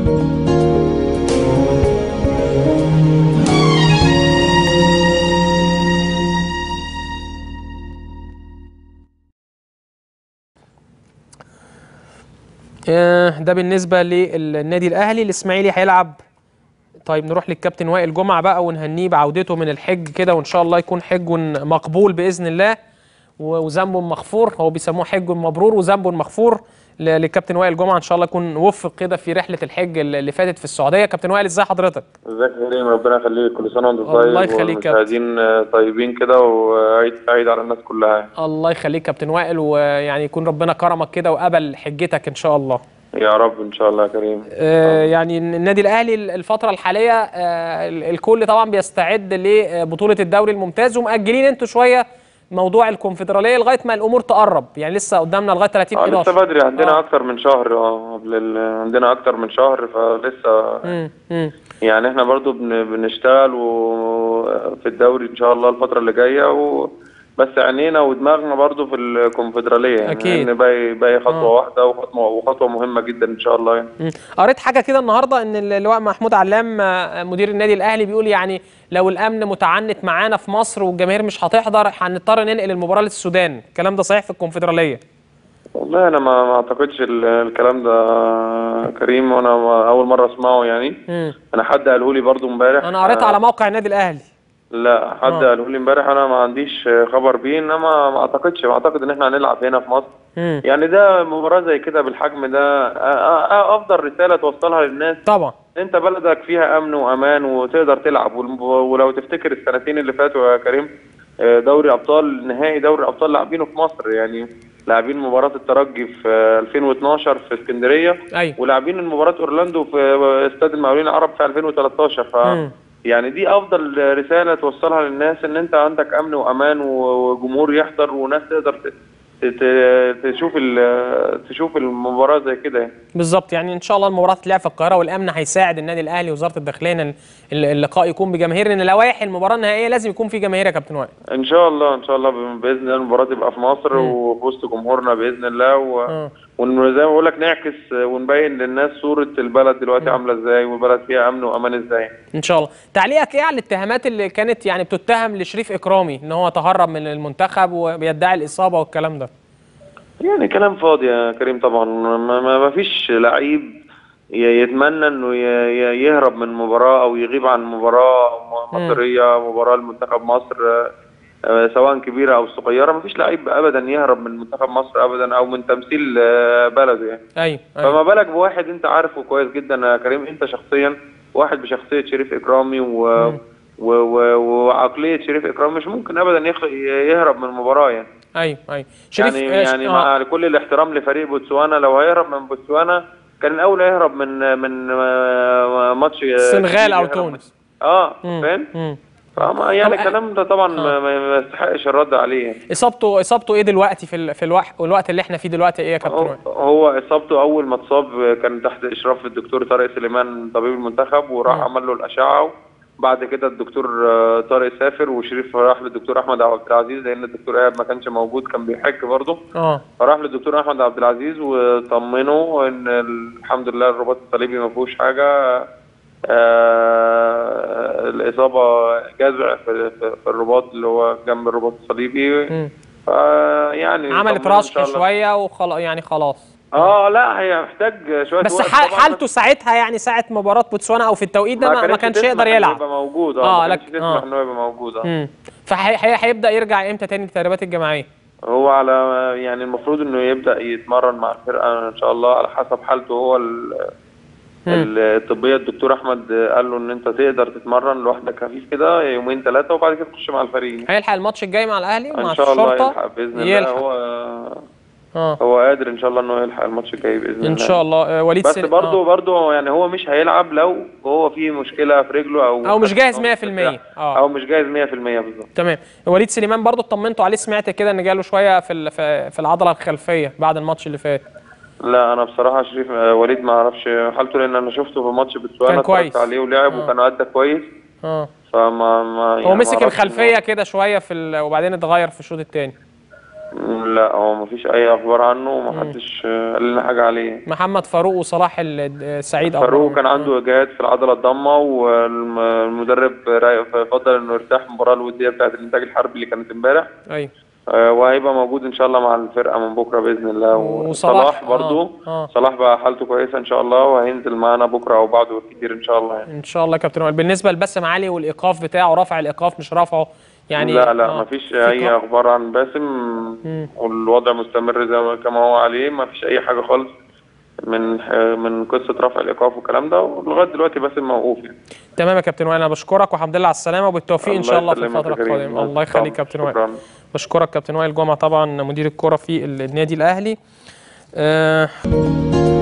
آه، ده بالنسبه للنادي الاهلي الاسماعيلي هيلعب طيب نروح للكابتن وائل جمعه بقى ونهنيه بعودته من الحج كده وان شاء الله يكون حج مقبول باذن الله و- وذنب مغفور هو بيسموه حج مبرور وذنب مغفور ل- للكابتن وائل جمعه ان شاء الله يكون وفق كده في رحله الحج اللي اللي فاتت في السعوديه كابتن وائل ازاي حضرتك ازيك يا كريم ربنا يخليك كل سنه وانت طيب الله يخليك يا والمشاهدين طيبين كده وعيد سعيد على الناس كلها الله يخليك كابتن وائل ويعني يكون ربنا كرمك كده وقبل حجتك ان شاء الله يا رب ان شاء الله يا كريم آه، يعني النادي الاهلي الفتره الحاليه آه، ال- الكل طبعا بيستعد لبطوله الدوري الممتاز ومأجلين انتوا شويه موضوع الكونفدراليه لغايه ما الامور تقرب يعني لسه قدامنا لغايه 30 اه 11 لسه بدري عندنا آه. اكتر من شهر اه قبل ال- عندنا اكتر من شهر فلسه مم، مم. يعني احنا برضو بن- بنشتغل وفي الدوري ان شاء الله الفتره اللي جايه و بس عينينا ودماغنا برضو في الكونفدراليه يعني أكيد. لان باقي باقي خطوه آه. واحده وخطوه وخطوه مهمه جدا ان شاء الله يعني مم. قريت حاجه كده النهارده ان اللواء محمود علام آه، مدير النادي الاهلي بيقول يعني لو الامن متعنت معانا في مصر والجماهير مش هتحضر هنضطر ننقل المباراه للسودان الكلام ده صحيح في الكونفدراليه والله انا ما ما اعتقدش ال- الكلام ده كريم وانا ما- اول مره اسمعه يعني مم. انا حد قاله لي برضو امبارح انا قريت على موقع النادي الاهلي لا حد آه. قاله لي امبارح انا ما عنديش خبر بيه انما ما اعتقدش ما اعتقد ان احنا هنلعب هنا في مصر مم. يعني ده مباراه زي كده بالحجم ده آه، آه، آه، افضل رساله توصلها للناس طبعا انت بلدك فيها امن وامان وتقدر تلعب والم- ولو تفتكر السنتين اللي فاتوا يا كريم آه، دوري ابطال نهائي دوري ابطال لاعبينه في مصر يعني لاعبين مباراه الترجي في آه، 2012 في اسكندريه ايوه ولاعبين مباراه اورلاندو في استاد المقاولين العرب في 2013 ف مم. يعني دي افضل رساله توصلها للناس ان انت عندك امن وامان وجمهور يحضر وناس تقدر ت- ت- تشوف ال- تشوف المباراه زي كده يعني. بالظبط يعني ان شاء الله المباراه تتلعب في القاهره والامن هيساعد النادي الاهلي ووزاره الداخليه ان ال- اللقاء يكون بجماهير ان لوائح المباراه النهائيه لازم يكون في جماهير يا كابتن وائل ان شاء الله ان شاء الله ب- باذن الله المباراه تبقى في مصر وفي وسط جمهورنا باذن الله و... آه. وزي ما بقول لك نعكس ونبين للناس صوره البلد دلوقتي عامله ازاي والبلد فيها امن وامان ازاي ان شاء الله تعليقك ايه على الاتهامات اللي كانت يعني بتتهم لشريف اكرامي ان هو تهرب من المنتخب وبيدعي الاصابه والكلام ده يعني كلام فاضي يا كريم طبعا ما, ما ما فيش لعيب ي- يتمنى انه ي- ي- يهرب من مباراه او يغيب عن مباراه م- مم. مصريه مباراه لمنتخب مصر آه، آه، سواء كبيره او صغيره ما فيش لعيب ابدا يهرب من منتخب مصر ابدا او من تمثيل آه، بلده يعني ايوه ايوه فما بالك بواحد انت عارفه كويس جدا يا كريم انت شخصيا واحد بشخصيه شريف اكرامي و... مم. و... و... وعقليه شريف اكرامي مش ممكن ابدا يخ... يهرب من المباراه يعني ايوه ايوه شريف يعني آه، يعني آه. مع كل الاحترام لفريق بوتسوانا لو هيهرب من بوتسوانا كان الاول يهرب من من آه، ماتش السنغال او يهرب من- تونس اه مم. فاهم مم. فما يعني طب- الكلام ده طبعا ما- آه. ما ما يستحقش الرد عليه يعني. اصابته اصابته ايه دلوقتي في ال... في الوقت الوقت اللي احنا فيه دلوقتي ايه يا كابتن هو, وائل هو اصابته اول ما اتصاب كان تحت اشراف الدكتور طارق سليمان طبيب المنتخب وراح مم. عمل له الاشعه بعد كده الدكتور آه، طارق سافر وشريف راح للدكتور احمد عبد العزيز لان الدكتور ايهاب ما كانش موجود كان بيحج برضه اه فراح للدكتور احمد عبد العزيز وطمنه ان الحمد لله الرباط الصليبي ما فيهوش حاجه آه الاصابه جذع في, في, في الرباط اللي هو جنب الرباط الصليبي مم. فيعني عملت طمنه إن رشح شاء الله. شويه وخلاص يعني خلاص اه لا هي محتاج شويه بس وقت ح- طبعاً، حالته ساعتها يعني ساعه مباراه بوتسوانا او في التوقيت ده ما, ما كانش تسمح يقدر إنه يلعب يبقى موجود آه، اه ما كانش لك- تسمح آه. انه يبقى موجود اه امم فهيبدا يرجع امتى تاني للتدريبات الجماعيه هو على يعني المفروض انه يبدا يتمرن مع الفرقه ان شاء الله على حسب حالته هو ال- مم. الطبيه الدكتور احمد قال له ان انت تقدر تتمرن لوحدك خفيف كده يومين ثلاثه وبعد كده تخش مع الفريق هيلحق الماتش الجاي مع الاهلي ومع ان شاء الله الشرطه يلحق باذن الله يلحق. هو اه هو قادر ان شاء الله انه يلحق الماتش الجاي باذن الله ان شاء الله آه، وليد بس سن- برضه آه. برضه يعني هو مش هيلعب لو هو في مشكله في رجله او أو مش جاهز أو 100%. آه. او مش جاهز 100% بالظبط تمام وليد سليمان برضو اطمنتوا عليه سمعت كده ان جاله شويه في ال- في في العضله الخلفيه بعد الماتش اللي فات لا انا بصراحه شريف آه، وليد ما اعرفش حالته لان انا شفته في ماتش بتسوانا كان كويس. اتفرجت عليه ولعب آه. وكان ادى كويس اه فما ما هو يعني ما مسك أعرفش الخلفيه كده شويه في ال... وبعدين اتغير في الشوط الثاني إنه- لا هو مفيش اي اخبار عنه ومحدش آه، قال لنا حاجه عليه محمد فاروق وصلاح ال- السعيد فاروق أخبارهم. كان عنده اجهاد في العضله الضامه والمدرب فضل انه يرتاح المباراه الوديه بتاعت الانتاج الحربي اللي كانت امبارح ايوه آه، وهيبقى موجود ان شاء الله مع الفرقه من بكره باذن الله وصلاح، وصلاح برضو آه، آه. صلاح بقى حالته كويسه ان شاء الله وهينزل معانا بكره او بعده كتير ان شاء الله يعني ان شاء الله يا كابتن وائل بالنسبه لباسم علي والايقاف بتاعه رفع الايقاف مش رفعه يعني لا لا آه، مفيش في اي ق- اخبار عن باسم والوضع مستمر زي ما كما هو عليه مفيش اي حاجه خالص من من قصه رفع الايقاف والكلام ده ولغايه دلوقتي باسم موقوف يعني تمام يا كابتن وائل انا بشكرك والحمد لله على السلامه وبالتوفيق ان شاء الله في يسلمك الفتره يا كريم. القادمه الله يخليك طبعاً. كابتن وائل شكرا بشكرك كابتن وائل جمعه طبعا مدير الكره في النادي الاهلي آه